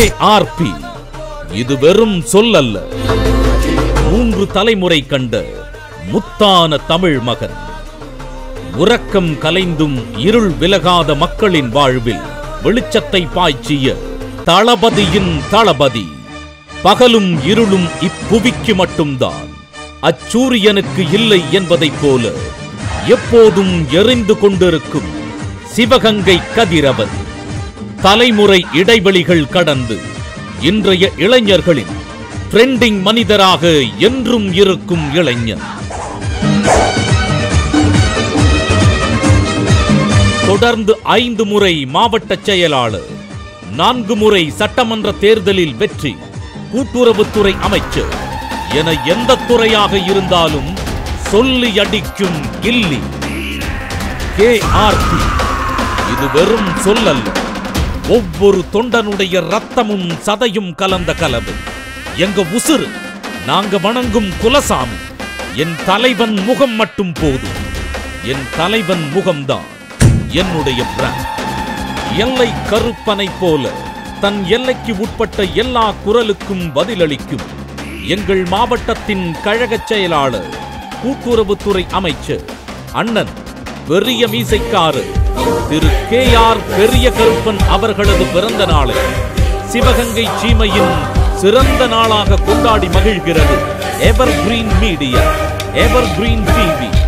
KRP இது வெறும் சொல்லல்ல மூன்று தலைமுறை கண்ட முத்தான தமிழ் மகன் உறக்கம் கலைந்தும் இருள் விலகாத மக்களின் வாழ்வில் வெளிச்சத்தை பாய்ச்சிய தளபதியின் தளபதி பகலும் இருளும் இப்புவிக்கு மட்டும்தான் அச்சூரியனுக்கு இல்லை என்பதைப் போல எப்போதும் எரிந்து கொண்டிருக்கும் சிவகங்கை கதிரவன் தலைமுறை இடைவெளிகள் கடந்து இன்றைய இளைஞர்களின் ட்ரெண்டிங் மனிதராக என்றும் இருக்கும் இளைஞன் தொடர்ந்து ஐந்து முறை மாவட்ட செயலாளர் நான்கு முறை சட்டமன்ற தேர்தலில் வெற்றி கூட்டுறவுத்துறை அமைச்சர் என எந்த துறையாக இருந்தாலும் சொல்லி அடிக்கும் கில்லி கேஆர்பி இது வெறும் சொல்லல்ல ஒவ்வொரு தொண்டனுடைய ரத்தமும் சதையும் கலந்த கலவை எங்க உசுறு நாங்க வணங்கும் குலசாமி என் தலைவன் முகம் மட்டும் போதும் என் தலைவன் முகம்தான் என்னுடைய பிராண்ட் எல்லை கருப்பனை போல தன் எல்லைக்கு உட்பட்ட எல்லா குரலுக்கும் பதிலளிக்கும் எங்கள் மாவட்டத்தின் கழகச் செயலாளர் கூட்டுறவுத்துறை அமைச்சர் அண்ணன் பெரிய மீசைக்காரர் திரு கே ஆர் பெரிய கருப்பன் அவர்களது பிறந்த நாளை சிவகங்கை சீமையின் சிறந்த நாளாக கொண்டாடி மகிழ்கிறது ever green media ever green TV